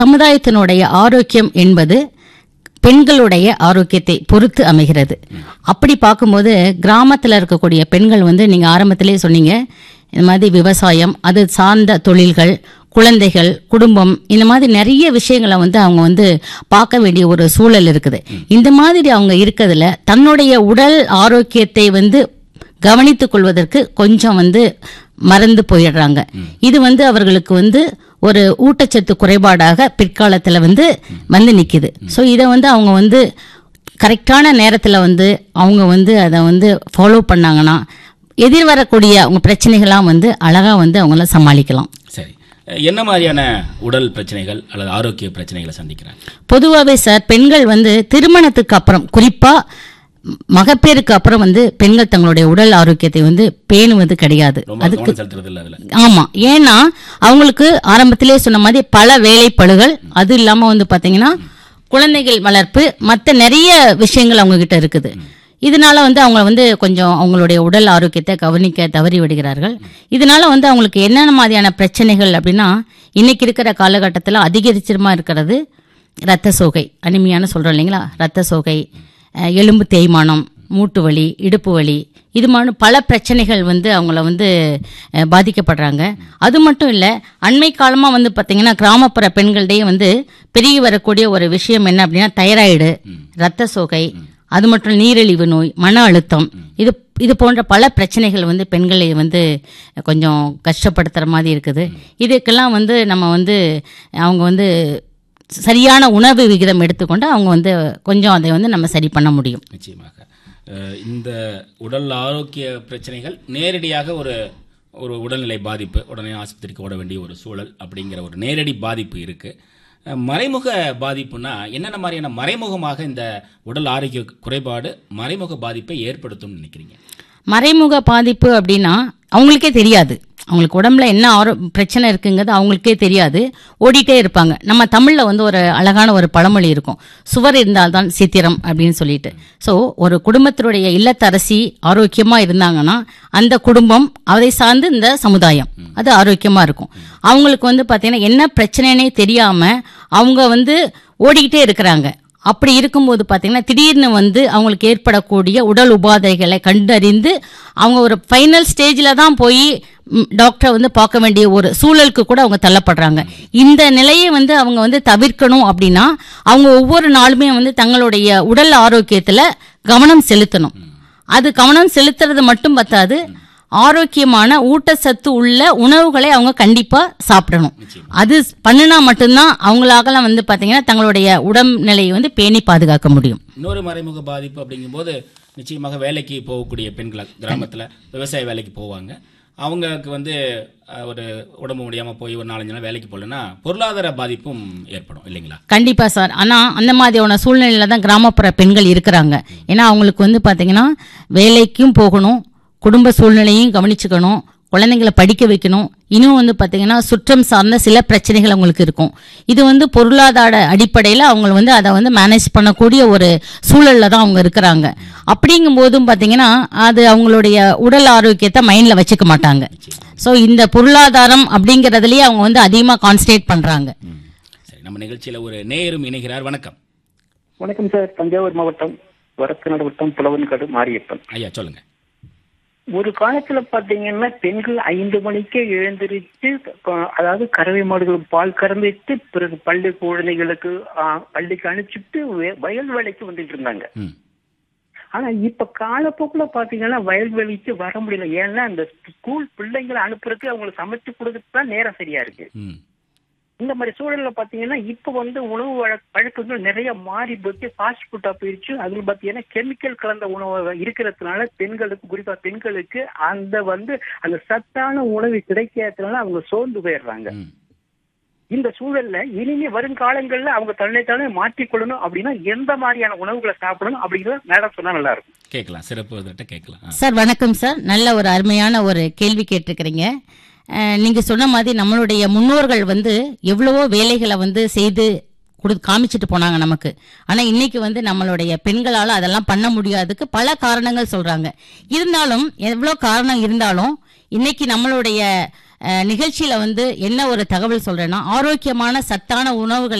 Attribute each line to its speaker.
Speaker 1: சமுதாயத்தினுடைய ஆரோக்கியம் என்பது பெண்களுடைய ஆரோக்கியத்தை பொறுத்து அமைகிறது அப்படி பார்க்கும்போது கிராமத்தில் இருக்கக்கூடிய பெண்கள் வந்து நீங்க ஆரம்பத்திலே சொன்னீங்க இந்த மாதிரி விவசாயம் அது சார்ந்த தொழில்கள் குழந்தைகள் குடும்பம் இந்த மாதிரி நிறைய விஷயங்களை வந்து அவங்க வந்து பார்க்க வேண்டிய ஒரு சூழல் இருக்குது இந்த மாதிரி அவங்க இருக்கிறதுல தன்னுடைய உடல் ஆரோக்கியத்தை வந்து கவனித்துக் கொள்வதற்கு கொஞ்சம் வந்து மறந்து போயிடுறாங்க இது வந்து அவர்களுக்கு வந்து ஒரு ஊட்டச்சத்து குறைபாடாக பிற்காலத்துல வந்து வந்து நிக்குது ஸோ இதை வந்து அவங்க வந்து கரெக்டான நேரத்துல வந்து அவங்க வந்து அதை வந்து ஃபாலோ பண்ணாங்கன்னா எதிர்வரக்கூடிய அவங்க பிரச்சனைகள்லாம் வந்து அழகா வந்து அவங்கள சமாளிக்கலாம்
Speaker 2: சரி அஹ் என்ன மாதிரியான உடல் பிரச்சனைகள் அல்லது ஆரோக்கிய பிரச்சனைகளை சந்திக்கிறாங்க
Speaker 1: பொதுவாகவே சார் பெண்கள் வந்து திருமணத்துக்கு அப்புறம் குறிப்பா மகப்பேருக்கு அப்புறம் வந்து பெண்கள் தங்களுடைய உடல் ஆரோக்கியத்தை வந்து பேணுவது கிடையாது
Speaker 2: ரொம்ப கவனம் செலுத்துறது இல்லை அதுல
Speaker 1: ஆமா ஏன்னா அவங்களுக்கு ஆரம்பத்திலே சொன்ன மாதிரி பல வேலைப்பளுகள் அது இல்லாம வந்து பாத்தீங்கன்னா குழந்தைகள் வளர்ப்பு மத்த நிறைய விஷயங்கள் அவங்க கிட்ட இருக்குது இதனால வந்து அவங்க வந்து கொஞ்சம் அவங்களுடைய உடல் ஆரோக்கியத்தை கவனிக்க தவறி விடுகிறார்கள் இதனால வந்து அவங்களுக்கு என்னென்ன மாதிரியான பிரச்சனைகள் அப்படின்னா இன்னைக்கு இருக்கிற காலகட்டத்தில் அதிகரிச்சிரமா இருக்கிறது ரத்த சோகை அனிமையான சொல்றோம் இல்லைங்களா ரத்த சோகை அஹ், எலும்பு தேய்மானம் மூட்டு வலி இடுப்பு வலி இது மாதிரி பல பிரச்சனைகள் வந்து அவங்கள வந்து அஹ், பாதிக்கப்படுறாங்க அது மட்டும் இல்லை அண்மை காலமாக வந்து பார்த்தீங்கன்னா கிராமப்புற பெண்களிடையே வந்து பெருகி வரக்கூடிய ஒரு விஷயம் என்ன அப்படின்னா தைராய்டு ரத்த சோகை அது மட்டும் நீரிழிவு நோய் மன அழுத்தம் இது இது போன்ற பல பிரச்சனைகள் வந்து பெண்களை வந்து கொஞ்சம் கஷ்டப்படுத்துகிற மாதிரி இருக்குது இதுக்கெல்லாம் வந்து நம்ம வந்து அவங்க வந்து சரியான உணவு விகிதம் எடுத்துக்கொண்டு அவங்க வந்து கொஞ்சம் அதை வந்து நம்ம சரி பண்ண முடியும்
Speaker 2: நிச்சயமாக அஹ் இந்த உடல் ஆரோக்கிய பிரச்சனைகள் நேரடியாக ஒரு ஒரு உடல்நிலை பாதிப்பு உடனே ஆஸ்பத்திரிக்கு ஓட வேண்டிய ஒரு சூழல் அப்படிங்கிற ஒரு நேரடி பாதிப்பு இருக்கு அஹ் மறைமுக பாதிப்புனா என்னென்ன மாதிரியான மறைமுகமாக இந்த உடல் ஆரோக்கிய குறைபாடு மறைமுக பாதிப்பை ஏற்படுத்தும்னு நினைக்கிறீங்க
Speaker 1: மறைமுக பாதிப்பு அப்படின்னா அவங்களுக்கே தெரியாது அவங்களுக்கு உடம்புல என்ன ஆரோ பிரச்சனை இருக்குங்கிறது அவங்களுக்கே தெரியாது ஓடிட்டே இருப்பாங்க நம்ம தமிழ்ல வந்து ஒரு அழகான ஒரு பழமொழி இருக்கும் சுவர் இருந்தால்தான் சித்திரம் அப்படின்னு சொல்லிட்டு ஸோ ஒரு குடும்பத்தினுடைய இல்லத்தரசி ஆரோக்கியமா இருந்தாங்கன்னா அந்த குடும்பம் அதை சார்ந்து இந்த சமுதாயம் அது ஆரோக்கியமா இருக்கும் அவங்களுக்கு வந்து பார்த்தீங்கன்னா என்ன பிரச்சனைனே தெரியாம அவங்க வந்து ஓடிக்கிட்டே இருக்கிறாங்க அப்படி இருக்கும்போது பார்த்தீங்கன்னா திடீர்னு வந்து அவங்களுக்கு ஏற்படக்கூடிய உடல் உபாதைகளை கண்டறிந்து அவங்க ஒரு ஃபைனல் ஸ்டேஜில் தான் போய் ம், டாக்டரை வந்து பார்க்க வேண்டிய ஒரு சூழலுக்கு கூட அவங்க தள்ளப்படுறாங்க இந்த நிலையை வந்து அவங்க வந்து தவிர்க்கணும் அப்படின்னா அவங்க ஒவ்வொரு நாளுமே வந்து தங்களுடைய உடல் ஆரோக்கியத்தில் கவனம் செலுத்தணும் அது கவனம் செலுத்துறது மட்டும் பத்தாது ஆரோக்கியமான ஊட்டச்சத்து உள்ள உணவுகளை அவங்க கண்டிப்பா சாப்பிடணும் அது பண்ணுனா மட்டும்தான் அவங்களாகலாம் வந்து பாத்தீங்கன்னா தங்களுடைய உடல்நிலையை வந்து பேணி பாதுகாக்க முடியும்
Speaker 2: இன்னொரு மறைமுக பாதிப்பு அப்படிங்கும்போது நிச்சயமாக வேலைக்கு போகக்கூடிய பெண்கள் கிராமத்தில் விவசாய வேலைக்கு போவாங்க அவங்களுக்கு வந்து அஹ், ஒரு உடம்பு முடியாமல் போய் ஒரு நாலஞ்சு நாள் வேலைக்கு போகலன்னா பொருளாதார பாதிப்பும் ஏற்படும் இல்லைங்களா
Speaker 1: கண்டிப்பா சார் ஆனா அந்த மாதிரியான சூழ்நிலையில தான் கிராமப்புற பெண்கள் இருக்கிறாங்க ஏன்னா அவங்களுக்கு வந்து பாத்தீங்கன்னா வேலைக்கும் போகணும் குடும்ப சூழ்நிலையும் கவனிச்சுக்கணும் குழந்தைங்களை படிக்க வைக்கணும் இன்னும் வந்து பாத்தீங்கன்னா சுற்றம் சார்ந்த சில பிரச்சனைகள் அவங்களுக்கு இருக்கும் இது வந்து பொருளாதார அடிப்படையில் அவங்க வந்து அதை வந்து மேனேஜ் பண்ணக்கூடிய ஒரு சூழல்ல தான் அவங்க இருக்கிறாங்க அப்படிங்கும் போதும் பாத்தீங்கன்னா அது அவங்களுடைய உடல் ஆரோக்கியத்தை மைண்ட்ல வச்சுக்க மாட்டாங்க ஸோ இந்த பொருளாதாரம் அப்படிங்கறதுலயே அவங்க வந்து அதிகமா கான்சன்ட்ரேட் பண்றாங்க
Speaker 2: ம். சரி நம்ம நிகழ்ச்சியில் ஒரு நேயரும் இணைகிறார் வணக்கம்
Speaker 3: வணக்கம் சார் தஞ்சாவூர் மாவட்டம் வரக்கநாடு வட்டம் புலவன்காடு மாரியப்பன்
Speaker 2: ஐயா சொல்லுங்க
Speaker 3: ஒரு காலத்துல பாத்தீங்கன்னா பெண்கள் ஐந்து மணிக்கே எழுந்திருச்சு க- அதாவது கறவை மாடுகள் பால் கறந்துட்டு பிறகு பள்ளி குழந்தைகளுக்கு ஆ, பள்ளிக்கு அனுப்பிச்சுட்டு வே- வயல் வேலைக்கு வந்துட்டு இருந்தாங்க
Speaker 2: ம்
Speaker 3: ஆனா இப்ப காலப்போக்குல பாத்தீங்கன்னா வயல்வெளிக்கு வர முடியல ஏன்னா அந்த ஸ்கூல் பிள்ளைங்களை அனுப்புறதுக்கு அவங்களுக்கு சமைச்சு கொடுக்கறதுக்கு தான் நேரம் சரியா இருக்கு
Speaker 2: ம்
Speaker 3: இந்த மாதிரி சூழல்ல பாத்தீங்கன்னா இப்ப வந்து உணவு வழ- பழக்கங்கள் நிறைய மாறி போச்சு ஃபாஸ்ட் ஃபுட்டா போயிடுச்சு அதுல பாத்தீங்கன்னா கெமிக்கல் கலந்த உணவு இருக்கிறதுனால பெண்களுக்கு குறிப்பா பெண்களுக்கு அந்த வந்து அந்த சத்தான உணவு கிடைக்காததுனால அவங்க சோர்ந்து போயிடுறாங்க
Speaker 2: ம்
Speaker 3: இந்த சூழல்ல இனிமே வருங்காலங்கள்ல அவங்க தன்னை தானே மாற்றிக்கொள்ளணும் அப்படின்னா எந்த மாதிரியான உணவுகளை சாப்பிடணும் அப்படிங்கறத மேடம் சொன்னா நல்லா இருக்கும்
Speaker 2: கேட்கலாம் சிறப்பு விதட்ட கேட்கலாம் ஆ.
Speaker 1: சார் வணக்கம் சார் நல்ல ஒரு அருமையான ஒரு கேள்வி கேட்டிருக்கிறீங்க அஹ், நீங்க சொன்ன மாதிரி நம்மளுடைய முன்னோர்கள் வந்து எவ்வளவோ வேலைகளை வந்து செய்து கொடு காமிச்சிட்டு போனாங்க நமக்கு ஆனா இன்னைக்கு வந்து நம்மளுடைய பெண்களால அதெல்லாம் பண்ண முடியாததுக்கு பல காரணங்கள் சொல்றாங்க இருந்தாலும் எவ்வளோ காரணம் இருந்தாலும் இன்னைக்கு நம்மளுடைய அஹ், நிகழ்ச்சியில வந்து என்ன ஒரு தகவல் சொல்றேன்னா ஆரோக்கியமான சத்தான உணவுகளை